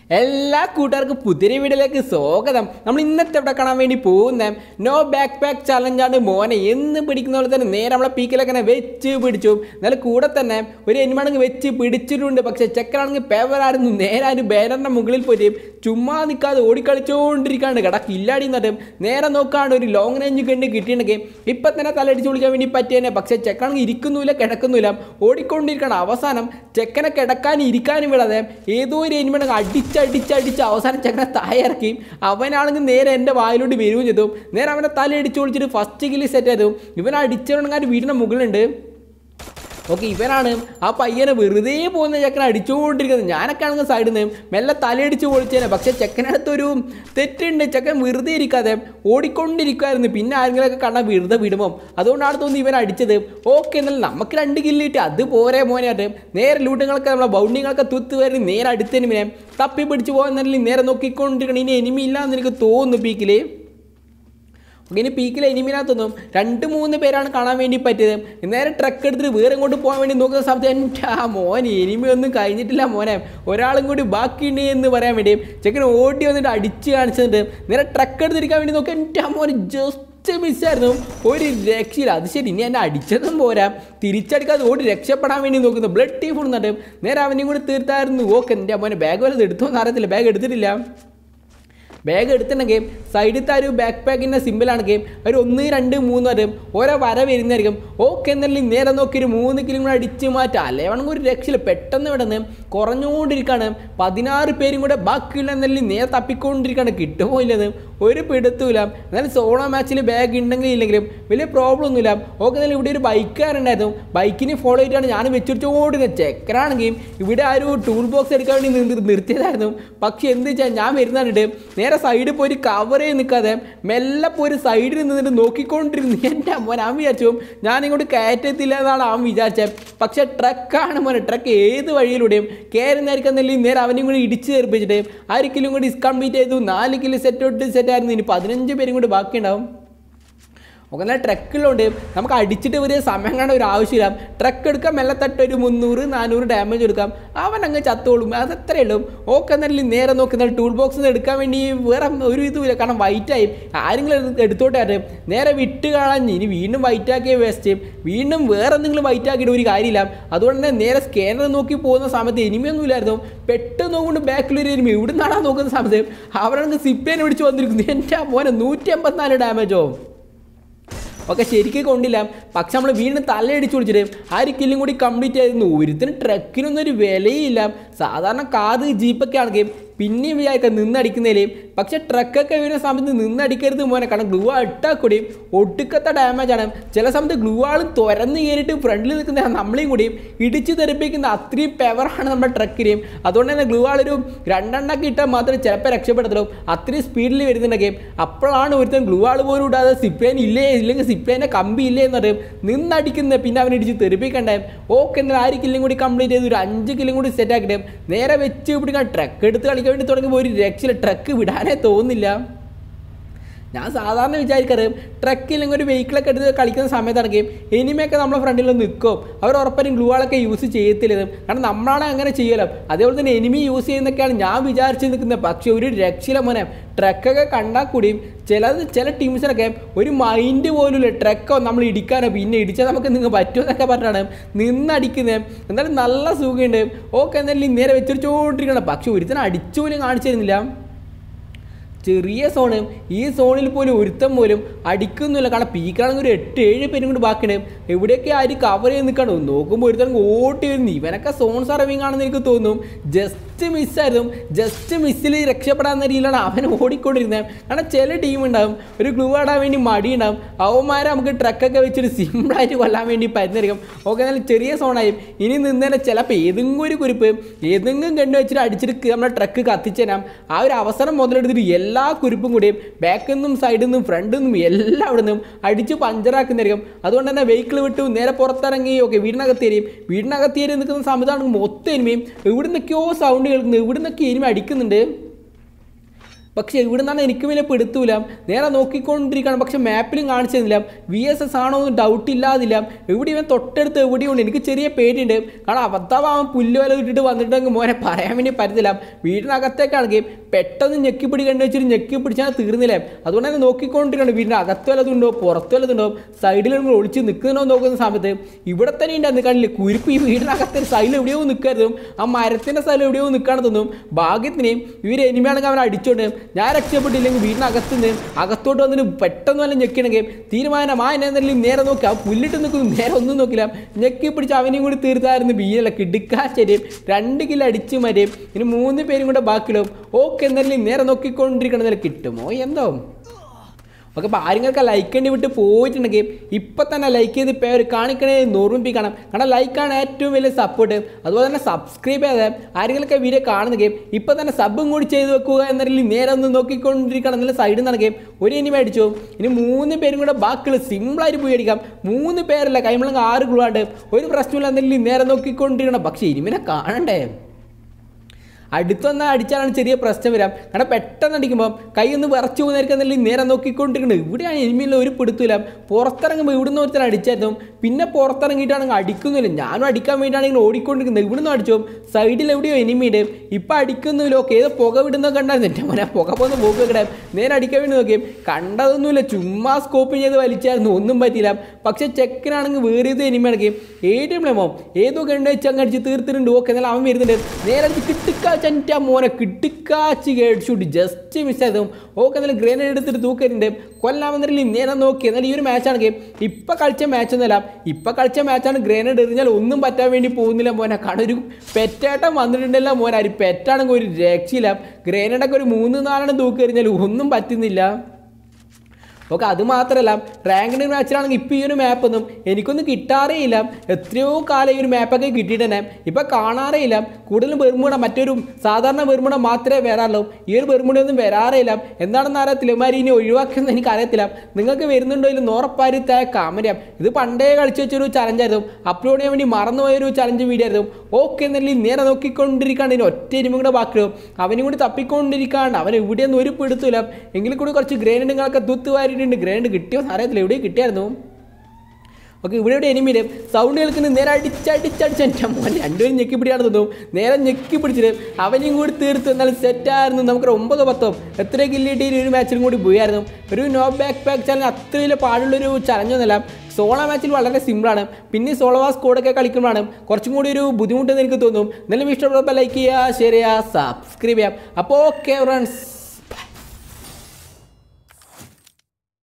എല്ലാ കൂട്ടുകാർക്കും പുതിയ വീഡിയോയിലേക്ക് സ്വാഗതം നമ്മൾ ഇന്നത്തെ ഇവിടെ കാണാൻ വേണ്ടി പോകുന്ന നോ ബാക്ക് പാക്ക് ചലഞ്ചാണ് മോനെ എന്ന് പിടിക്കുന്ന പോലെ തന്നെ നേരെ നമ്മളെ പീക്കിലൊക്കെ തന്നെ വെച്ച് പിടിച്ചു എന്നാലും കൂടെ തന്നെ ഒരു എനിമാണെങ്കിൽ വെച്ച് പിടിച്ചിട്ടുണ്ട് പക്ഷെ ചെക്കനാണെങ്കിൽ പേവറായിരുന്നു നേരെ ഒരു ബാനറിന്റെ മുകളിൽ പോയിട്ട് ചുമ്മാ നിൽക്കാതെ ഓടിക്കളിച്ചുകൊണ്ടിരിക്കാണ്ട് കട കില്ലാടി എന്നിട്ട് നേരെ നോക്കാണ്ട് ഒരു ലോങ് റേഞ്ച് കണ്ട് കിട്ടിയിട്ടുണ്ടെങ്കിൽ ഇപ്പം തന്നെ തലടിച്ച് വിളിക്കാൻ വേണ്ടി പറ്റിയതന്നെ പക്ഷെ ചെക്കനാണെങ്കിൽ ഇരിക്കുന്നില്ല കിടക്കുന്നില്ല ഓടിക്കൊണ്ടിരിക്കണം അവസാനം ചെക്കനെ കിടക്കാനും ഇരിക്കാനും വിടാതെ ഏതോ ഒരു എനിമണെങ്കിൽ അടിച്ചടിച്ചടിച്ച് അവസാനം ചെക്കനെ താഴെ ഇറക്കി അവനാണെങ്കിൽ നേരെ എൻ്റെ വായിലോട്ട് വരികയും ചെയ്തു നേരെ അവനെ തല അടിച്ച് വിളിച്ചിട്ട് ഫസ്റ്റ് കില്ല് സെറ്റ് ചെയ്തു ഇവൻ അടിച്ചിട്ടുണ്ടെങ്കിൽ വീടിൻ്റെ മുകളിലുണ്ട് ഓക്കെ ഇവനാണ് ആ പയ്യനെ വെറുതെ പോകുന്ന ചെക്കനെ അടിച്ചുകൊണ്ടിരിക്കുന്നത് ഞാനൊക്കെ ആണെങ്കിൽ സൈഡിൽ നിന്ന് മെല്ലെ തലയടിച്ച് പൊളിച്ചേനെ പക്ഷെ ചെക്കനടുത്തൊരു തെറ്റുണ്ട് ചെക്കൻ വെറുതെ ഇരിക്കാതെ ഓടിക്കൊണ്ടിരിക്കുമായിരുന്നു പിന്നെ ആരെങ്കിലുമൊക്കെ കണ്ടാൽ വെറുതെ വിടുമോ അതുകൊണ്ടാണ് തോന്നുന്നു ഇവൻ അടിച്ചത് ഓക്കെ എന്നാൽ നമുക്ക് രണ്ട് കില്ലിട്ട് അത് പോരെ മോനായിട്ട് നേരെ ലൂട്ടുകളൊക്കെ നമ്മളെ ബൗണ്ടിങ്ങളൊക്കെ തുത്ത് വരുന്ന നേരെ അടുത്തനിമിനെ തപ്പി പിടിച്ച് പോകുന്നതിൽ നേരെ നോക്കിക്കൊണ്ടിരിക്കണം ഇനി എനിമി ഇല്ലാന്ന് എനിക്ക് തോന്നുന്നു പീക്കില് ഓക്കെ ഇനി പീക്കിൽ എനിമിനകത്തൊന്നും രണ്ട് മൂന്ന് പേരാണ് കാണാൻ വേണ്ടി പറ്റിയത് നേരെ ട്രക്ക് എടുത്തിട്ട് വേറെ ഇങ്ങോട്ട് പോകാൻ വേണ്ടി നോക്കുന്ന സമയത്ത് എൻ്റെ ആ മോനെ എനിമി ഒന്നും കഴിഞ്ഞിട്ടില്ല മോനെ ഒരാളും കൂടി ബാക്കിയുണ്ട് എന്ന് പറയാൻ വേണ്ടി ചെക്കൻ ഓടി വന്നിട്ട് അടിച്ച് കാണിച്ചിട്ടുണ്ട് നേരെ ട്രക്ക് എടുത്തിരിക്കാൻ വേണ്ടി നോക്കുക എൻ്റെ ആ മോനെ ജസ്റ്റ് മിസ്സായിരുന്നു ഒരു രക്ഷയില്ല അത് ശരി ഇനി എന്നെ അടിച്ചതും പോരാ തിരിച്ചടിക്കാതെ ഓടി രക്ഷപ്പെടാൻ വേണ്ടി നോക്കുന്നു ബ്ലഡ് ടീ ഫുള്ളുന്നുണ്ട് നേരെ അവനെയും കൂടി തീർത്തായിരുന്നു ഓക്കെ എൻ്റെ മോനെ ബാഗ് വല്ലതും എടുത്തോന്ന് അറിയത്തില്ല ബാഗ് എടുത്തിട്ടില്ല ബാഗ് എടുത്തിട്ടുണ്ടെങ്കിൽ സൈഡിലത്തെ ആ ഒരു ബാക്ക് പാക്കിൻ്റെ സിമ്പിളാണെങ്കിൽ ഒരു ഒന്ന് രണ്ട് മൂന്ന് വരും ഓരോ വര വരുന്നതായിരിക്കും ഓക്കെ എന്നല്ലേ നേരെ നോക്കി ഒരു മൂന്ന് കിലോ കൂടെ അടിച്ച് മാറ്റാം അല്ലേ വേണമെങ്കിൽ ഒരു രക്ഷയില്ല പെട്ടെന്ന് ഇവിടെ നിന്ന് കുറഞ്ഞുകൊണ്ടിരിക്കുകയാണ് പതിനാറ് പേരും കൂടെ ബാക്കിയുള്ള എന്നല്ലേ നേരെ തപ്പിക്കൊണ്ടിരിക്കുകയാണ് കിട്ടുമോ ഇല്ലെന്ന് ഒരു പിടുത്തൂല എന്നാലും സോളോ മാച്ചിൽ ബാഗ് ഉണ്ടെങ്കിലും ഇല്ലെങ്കിലും വലിയ പ്രോബ്ലം ഒന്നുമില്ല ഓക്കെ എന്നാലും ഇവിടെ ഒരു ബൈക്കാരുണ്ടായിരുന്നു ബൈക്കിന് ഫോളോ ചെയ്തിട്ടാണ് ഞാൻ വെച്ചുകൊണ്ടിരുന്നത് ചെക്കനാണെങ്കിൽ ഇവിടെ ആ ഒരു ടൂൾ ബോക്സ് എടുക്കാൻ വേണ്ടി നിർ- നിർത്തിയതായിരുന്നു പക്ഷെ എന്ത് വെച്ചാൽ ഞാൻ വരുന്നുണ്ട് നേരെ സൈഡിൽ പോയി ഒരു കവർ ചെയ്ത് നിൽക്കാതെ മെല്ലെ പോയി ഒരു സൈഡിൽ നിന്നിട്ട് നോക്കിക്കൊണ്ടിരുന്നു എൻ്റെ അമ്മ ഞാൻ വിചാരിച്ചു ഞാൻ ഇങ്ങോട്ട് കയറ്റത്തില്ല എന്നാണ് അവൻ വിചാരിച്ചത് പക്ഷെ ട്രക്കാണ് മോനെ ട്രക്ക് ഏത് വഴിയിലൂടെയും കയറുന്നതായിരിക്കും നേരെ അവനെയും കൂടി ഇടിച്ച് തെറിപ്പിച്ചിട്ട് ആ ഒരു കിലും കൂടി കംപ്ലീറ്റ് ചെയ്തു നാല് കിലോ സെറ്റ് തൊട്ട് സെറ്റ് ആയിരുന്നു ഇനി പതിനഞ്ച് പേരും കൂടി ബാക്കിയുണ്ടാവും ഒക്കെ എന്നാൽ ട്രക്കിലുണ്ട് നമുക്ക് അടിച്ചിട്ട് വലിയ സമയം കാണാൻ ഒരു ആവശ്യമില്ല ട്രക്ക് എടുക്കാം മെല്ലെ തട്ട് ഒരു മുന്നൂറ് നാനൂറ് ഡാമേജ് എടുക്കാം അവൻ അങ്ങ് ചത്തോളും അതത്രേ ഉള്ളൂ ഓക്കെ എന്നാലും നേരെ നോക്കുന്ന ടൂൾ ബോക്സിൽ നിന്ന് എടുക്കാൻ വേണ്ടി വേറെ ഒരു ഇതുമില്ല കാരണം വൈറ്റായി ആരെങ്കിലും എടുത്ത് എടുത്തോട്ടെ ആട്ടെ നേരെ വിട്ട് കാണാൻ ഇനി വീണ്ടും വൈറ്റാക്കിയ വേസ്റ്റ് വീണ്ടും വേറെ എന്തെങ്കിലും വൈറ്റാക്കിയിട്ട് ഒരു കാര്യമില്ല അതുകൊണ്ട് തന്നെ നേരെ സ്കാനർ നോക്കി പോകുന്ന സമയത്ത് എനിമിയൊന്നും ഇല്ലായിരുന്നു പെട്ടെന്ന് നോക്കൊണ്ട് ബാക്കിലൊരു എനിമി ഇവിടെ നിന്നാണ് നോക്കുന്ന സമയത്ത് അവരാണെങ്കിൽ സിപ്പേനെ പിടിച്ച് വന്നിരിക്കുന്നു എൻ്റെ മോനെ നൂറ്റി എൺപത്തിനാല് ഡാമേജോ ഒക്കെ ശരിക്കും കൊണ്ടില്ല പക്ഷെ നമ്മൾ വീണ്ടും തലയടിച്ച് വിളിച്ചിട്ട് ആ ഒരു കില്ലും കൂടി കംപ്ലീറ്റ് ആയിരുന്നു ഒരുത്തിന് ട്രക്കിനൊന്നും ഒരു വിലയില്ല സാധാരണ കാറ് ജീപ്പൊക്കെ ആണെങ്കിൽ പിന്നെയും വിചാരിക്കാം നിന്നടിക്കുന്നതിലേ പക്ഷെ ട്രക്കൊക്കെ വരുന്ന സമയത്ത് നിന്നടിക്കരുത് മോനെ കാരണം ഗ്ലൂ ഇട്ടാൽ കൂടി ഒട്ടുക്കത്തെ ഡാമേജ് ആണ് ചില സമയത്ത് ഗ്ലൂ ആളും തുരന്ന് കയറിയിട്ട് ഫ്രണ്ടിൽ നിൽക്കുന്ന നമ്മളെയും കൂടി ഇടിച്ച് തെറിപ്പിക്കുന്ന അത്രയും പെവറാണ് നമ്മുടെ ട്രക്കിനെയും അതുകൊണ്ട് തന്നെ ഗ്ലൂ ആളൊരു രണ്ടെണ്ണൊക്കെ ഇട്ടാൽ മാത്രമേ ചിലപ്പോൾ രക്ഷപ്പെടത്തുള്ളൂ അത്രയും സ്പീഡിൽ വരുന്നുണ്ടെങ്കിൽ അപ്പോഴാണ് ഒരുത്തൻ ഗ്ലൂ ആൾ പോലും ഇടാതെ സിപ്ലൈൻ ഇല്ലേ ഇല്ലെങ്കിൽ സിപ്ലൈനെ കമ്പി ഇല്ലേ എന്ന് പറയും നിന്നടിക്കുന്നത് പിന്നെ അവൻ ഇടിച്ച് തെറിപ്പിക്കണ്ടേ ഓക്കെ എന്നാൽ ആര് കില്ലും കൂടി കംപ്ലീറ്റ് ചെയ്ത് ഒരു അഞ്ച് കില്ലും കൂടി സെറ്റ് ആക്കിയിട്ട് നേരെ വെച്ച് പിടിക്കാൻ ട്രക്ക് എടുത്ത് കളിക്കാൻ വേണ്ടി തുടങ്ങുമ്പോൾ ഒരു രക്ഷയില്ല ട്രക്ക് വിടാനേ തോന്നുന്നില്ല ഞാൻ സാധാരണ വിചാരിക്കാറ് ട്രക്കില്ലെങ്കിൽ ഒരു വെഹിക്കിളൊക്കെ എടുത്ത് കളിക്കുന്ന സമയത്താണെങ്കിൽ എനിമയൊക്കെ നമ്മളെ ഫ്രണ്ടിൽ നിൽക്കും അവർ ഉറപ്പായും ഗ്ലൂ ആളൊക്കെ യൂസ് ചെയ്യത്തില്ല കാരണം നമ്മളാണ് അങ്ങനെ ചെയ്യലോ അതേപോലെ തന്നെ എനിമി യൂസ് ചെയ്യുന്നൊക്കെയാണ് ഞാൻ വിചാരിച്ച് നിൽക്കുന്നത് പക്ഷേ ഒരു രക്ഷയില്ല മോനെ ട്രക്കൊക്കെ കണ്ടാൽ കൂടിയും ചിലത് ചില ടീംസിനൊക്കെ ഒരു മൈൻഡ് പോലുമില്ല ട്രക്കോ നമ്മൾ ഇടിക്കാനോ പിന്നെ ഇടിച്ചാൽ നമുക്ക് നിങ്ങൾ പറ്റുമെന്നൊക്കെ പറഞ്ഞാണ് നിന്നടിക്കുന്നത് എന്നാലും നല്ല സുഖമുണ്ട് ഓക്കെ എന്നാലും നേരെ വെച്ചിരിച്ചോണ്ടിരിക്കണം പക്ഷെ ഒരുത്തനെ അടിച്ചു പോലും കാണിച്ചു തരുന്നില്ല ചെറിയ സോണ് ഈ സോണിൽ പോലും ഒരുത്തം പോലും അടിക്കുന്നില്ല കാരണം പീക്കാണെങ്കിൽ ഒരു എട്ട് ഏഴ് പേരും കൂടി ബാക്കിയുണ്ട് എവിടെയൊക്കെ ആര് കവർ ചെയ്ത് നിൽക്കണം നോക്കുമ്പോൾ ഒരുത്തൻ ഓട്ടി വരുന്നു ഇവനൊക്കെ സോൺ സർവിങ് ആണെന്ന് എനിക്ക് തോന്നും ജസ്റ്റ് മിസ്സായിരുന്നു ജസ്റ്റ് മിസ്സിൽ രക്ഷപ്പെടാവുന്ന രീതിയിലാണ് അവൻ ഓടിക്കൊണ്ടിരുന്നത് കാരണം ചില ടീം ഉണ്ടാവും ഒരു ഗ്ലൂ ആടാൻ വേണ്ടി മടി ഉണ്ടാവും അവന്മാരെ നമുക്ക് ട്രക്കൊക്കെ വെച്ചിട്ട് സിമ്പിളായിട്ട് കൊല്ലാൻ വേണ്ടി പറ്റുന്നതായിരിക്കും ഓക്കെ എന്നാലും ചെറിയ സോണായി ഇനി നിന്നേനെ ചിലപ്പോൾ ഏതെങ്കിലും ഒരു കുരിപ്പ് ഏതെങ്കിലും കണ്ടു വെച്ചിട്ട് അടിച്ചിട്ട് നമ്മുടെ ട്രക്ക് കത്തിച്ചേരാം ആ ഒരു അവസരം മുതലെടുത്തിട്ട് എല്ലാ കുരിപ്പും കൂടിയും ബാക്കിൽ നിന്നും സൈഡിൽ നിന്നും ഫ്രണ്ടിൽ നിന്നും എല്ലാം അവിടെ നിന്നും അടിച്ച് പഞ്ചറാക്കുന്നതായിരിക്കും അതുകൊണ്ട് തന്നെ വെഹിക്കിൾ വിട്ടു നേരെ പുറത്തിറങ്ങി ഓക്കെ വീടിനകത്തേരിയും വീടിനകത്തേരി നിൽക്കുന്ന സമയത്താണ് മൊത്തം എനിമയും ഇവിടെ നിന്നൊക്കെയോ സൗണ്ട് കേൾക്കുന്നത് ഇവിടെ നിന്നൊക്കെ എനിമ അടിക്കുന്നുണ്ട് പക്ഷേ ഇവിടെ നിന്നാണ് എനിക്ക് വലിയ പിടുത്തൂല നേരെ നോക്കിക്കൊണ്ടിരിക്കുകയാണ് പക്ഷെ മാപ്പിലും കാണിച്ചിരുന്നില്ല വി എസ് എസ് ആണോ എന്ന് ഡൗട്ട് ഇല്ലാതില്ല എവിടെ ഇവൻ തൊട്ടടുത്ത് എവിടെയുണ്ട് എനിക്ക് ചെറിയ പേടിയുണ്ട് കാരണം അബദ്ധം അവൻ പുല്ല് വില ഇട്ടിട്ട് വന്നിട്ടുണ്ടെങ്കിൽ മോനെ പറയാൻ വേണ്ടി പറ്റത്തില്ല വീടിനകത്തേക്കാണെങ്കിൽ പെട്ടെന്ന് ഞെക്കി പിടിക്കേണ്ടി വെച്ചിട്ട് ഞെക്കി പിടിച്ചാൽ തീർന്നില്ലേ അതുകൊണ്ട് തന്നെ നോക്കിക്കൊണ്ടിരിക്കുകയാണ് വീടിൻ്റെ അകത്ത് വല്ലതുണ്ടോ പുറത്ത് വല്ലതുണ്ടോ സൈഡിൽ ഒളിച്ച് നിൽക്കുന്നുണ്ടോ നോക്കുന്ന സമയത്ത് ഇവിടെ തന്നെ ഉണ്ട് കണ്ടില്ലേ കുരിപ്പ് ഈ വീടിനകത്ത് സൈഡിൽ എവിടെയോ നിൽക്കായിരുന്നു ആ മരത്തിൻ്റെ സ്ഥലം എവിടെയോ നിൽക്കാണെന്ന് തോന്നും ഭാഗ്യത്തിന് ഇവർ എനിമയാണെങ്കിൽ അവൻ അടിച്ചോണ്ട് ഞാൻ രക്ഷപ്പെട്ടില്ലെങ്കിൽ വീടിനകത്ത് നിന്ന് അകത്തോട്ട് വന്നിട്ട് പെട്ടെന്ന് വല്ല ഞെക്കണമെങ്കിൽ തീരുമാനം ആ എന്നെ എന്തെങ്കിലും നേരെ നോക്കി ആ പുല്ലിട്ട് നിൽക്കുന്നു നേരെ ഒന്നും നോക്കില്ല ഞെക്കി പിടിച്ച് അവനെയും കൂടി തീർത്തായിരുന്നു ബീയല്ല കിടുക്കാശ്ശേരിയും രണ്ട് കിലോ അടിച്ചു മരിയും ഇനി മൂന്ന് പേരും കൂടെ ബാക്കിലും ഓക്കെ എന്തെങ്കിലും നേരെ നോക്കിക്കൊണ്ടിരിക്കണമെന്നല്ല കിട്ടുമോ എന്തോ ഓക്കെ അപ്പോൾ ആരെങ്കിലൊക്കെ ലൈക്ക് വേണ്ടി വിട്ട് പോയിട്ടുണ്ടെങ്കിൽ ഇപ്പം തന്നെ ലൈക്ക് ചെയ്ത് പേര് കാണിക്കണേ എന്ന് ഓർമ്മിപ്പിക്കണം കാരണം ലൈക്കാണ് ഏറ്റവും വലിയ സപ്പോർട്ട് അതുപോലെ തന്നെ സബ്സ്ക്രൈബ് ചെയ്ത് ആരെങ്കിലൊക്കെ വീഡിയോ കാണുന്നെങ്കിൽ ഇപ്പം തന്നെ സബും കൂടി ചെയ്ത് വെക്കുക എന്നതിൽ നേരെ ഒന്ന് നോക്കിക്കൊണ്ടിരിക്കണം എന്നുള്ള സൈഡിൽ നിന്നാണ് ഗെയിം ഒരു ഇനി മേടിച്ചു ഇനി മൂന്ന് പേരും കൂടെ ബാക്കിയുള്ള സിമ്പിളായിട്ട് പോയി അടിക്കാം മൂന്ന് പേരല്ല കൈമളങ്ങ് ആറ് ഗ്ലൂണ്ട് ഒരു പ്രശ്നമില്ല എന്തെങ്കിലും നേരെ നോക്കിക്കൊണ്ടിരിക്കണം പക്ഷേ ഇനിമിനെ കാണണ്ടേ അടുത്തൊന്ന് അടിച്ചാലാണ് ചെറിയ പ്രശ്നം വരാം കാരണം പെട്ടെന്ന് അടിക്കുമ്പോൾ കൈ ഒന്ന് വിറച്ചു പോകുന്നതായിരിക്കും നേരെ നോക്കിക്കൊണ്ടിരിക്കുന്നത് ഇവിടെയാണ് എനിമിയിൽ ഒരു പിടുത്തില്ല പുറത്തിറങ്ങുമ്പോൾ ഇവിടുന്ന് ഒരുത്തരം അടിച്ചായിരുന്നു പിന്നെ പുറത്തിറങ്ങിയിട്ടാണെങ്കിൽ അടിക്കുന്നില്ല ഞാനും അടിക്കാൻ വേണ്ടിയാണ് ഇങ്ങനെ ഓടിക്കൊണ്ടിരിക്കുന്നത് ഇവിടുന്ന് അടിച്ചോ സൈഡിൽ എവിടെയോ എനിമിയുണ്ട് ഇപ്പം അടിക്കുന്നില്ല ഓക്കെ ഏതോ പുക വിടുന്ന കണ്ടായിരുന്നു എൻ്റെ മോനെ പുക പോകുന്ന പോക്ക് കിടാം നേരെ അടിക്കാൻ വേണ്ടി നോക്കിയും കണ്ടതൊന്നുമില്ല ചുമ്മാ സ്കോപ്പ് ചെയ്ത് വലിച്ചായിരുന്നു ഒന്നും പറ്റിയില്ല പക്ഷേ ചെക്കനാണെങ്കിൽ വേറെ ഏതോ എനിമിയാണെങ്കിൽ ഏത് പ്ലേമോ ഏതോ കണ്ട് വെച്ച് അങ്ങ് അടിച്ച് തീർത്തിട്ടുണ്ട് ഓക്കെ എന്നാൽ അവൻ വരുന്നുണ്ട് നേരെ അടിച്ച് കിട്ടിക്കാച്ച എൻ്റെ മോനെ കിട്ടിക്കാച്ച് കേടിച്ചുകൊണ്ട് ജസ്റ്റ് മിസ്സായതും ഓക്കെ എന്നാലും ഗ്രനേഡ് എടുത്തിട്ട് തൂക്കരുണ്ട് കൊല്ലാമെന്നില്ല നേരെ നോക്കി എന്നാൽ ഈ ഒരു മാച്ചാണെങ്കിൽ ഇപ്പം കളിച്ച മാച്ച് ഒന്നുമല്ല ഇപ്പം കളിച്ച മാച്ചാണ് ഗ്രനേഡ് എറിഞ്ഞാൽ ഒന്നും പറ്റാൻ വേണ്ടി പോകുന്നില്ല മോനെ കാരണം ഒരു പെറ്റാട്ടം വന്നിട്ടുണ്ടല്ലോ മോനെ ഒരു പെറ്റാണെങ്കിൽ ഒരു രക്ഷയില്ല ഗ്രനേഡൊക്കെ ഒരു മൂന്ന് നാലെണ്ണം തൂക്കി എറിഞ്ഞാൽ ഒന്നും പറ്റുന്നില്ല ഓക്കെ അത് മാത്രമല്ല റാങ്കിൻ്റെ മാച്ചിലാണെങ്കിൽ ഇപ്പോൾ ഈ ഒരു മാപ്പൊന്നും എനിക്കൊന്നും കിട്ടാറേ ഇല്ല എത്രയോ കാലം ഈ ഒരു മാപ്പൊക്കെ കിട്ടിയിട്ട് തന്നെ ഇപ്പം കാണാറേ ഇല്ല കൂടുതലും ബെർമുട മറ്റൊരു സാധാരണ ബെർമുട മാത്രമേ വരാറുള്ളൂ ഈ ഒരു ബെർമുടയൊന്നും വരാറേ ഇല്ല എന്താണെന്ന് അറിയത്തില്ല ഇമാരി ഇനി ഒഴിവാക്കിയെന്ന് എനിക്ക് അറിയത്തില്ല നിങ്ങൾക്ക് വരുന്നുണ്ടോ ഇല്ല നോറപ്പാരിത്തായ കാമരം ഇത് പണ്ടേ കളിച്ചു വെച്ചൊരു ചലഞ്ചായിരുന്നു അപ്ലോഡ് ചെയ്യാൻ വേണ്ടി മറന്നുപോയൊരു ചലഞ്ച് വീഡിയോ ആയിരുന്നു ഓക്കെ എന്നല്ലേ നേരെ നോക്കിക്കൊണ്ടിരിക്കാണ്ട് ഇനി ഒറ്റ ഇനിമും കൂടെ ബാക്കിയോ അവനും കൂടി തപ്പിക്കൊണ്ടിരിക്കാണ്ട് അവൻ എവിടെയൊന്നും ഒരു പിടുത്തില്ല എങ്കിൽ കൂടി കുറച്ച് ഗ്രേനുകളൊക്കെ തുത്ത് വാരിയിട്ടുണ്ട് ഗ്രേൻഡ് കിട്ടിയോ അറിയത്തില്ല എവിടെ കിട്ടിയായിരുന്നു ഓക്കെ ഇവിടെ ഇവിടെ എനിമിയില് സൗണ്ട് കേൾക്കുന്ന നേരെ അടിച്ചടിച്ചടിച്ച് എൻ്റെ മോൻ രണ്ടുപേരും ഞെക്കി പിടിയാണ് തോന്നും നേരെ ഞെക്കി പിടിച്ചിട്ട് അവനെയും കൂടി തീർത്ത് എന്നാലും സെറ്റായിരുന്നു നമുക്ക് ഒമ്പത് പത്തോ എത്ര കില്ലിട്ട് ഒരു മാച്ചിലും കൂടി പോയായിരുന്നു ഒരു നോ ബാക്ക് ബാക്ക് ചലഞ്ച് അത്ര വലിയ പാടുള്ളൊരു ചലഞ്ചൊന്നുമല്ല സോളോ മാച്ചിൽ വളരെ സിമ്പിളാണ് പിന്നെ സോളോ സ്കോഡൊക്കെ കളിക്കുമ്പോഴാണ് കുറച്ചും കൂടി ഒരു ബുദ്ധിമുട്ടെന്ന് എനിക്ക് തോന്നും എന്നാലും ഇഷ്ടപ്പെട്ടപ്പോൾ ലൈക്ക് ചെയ്യുക ഷെയർ ചെയ്യുക സബ്സ്ക്രൈബ് ചെയ്യാം അപ്പോൾ ഓക്കെ ഫ്രണ്ട്സ്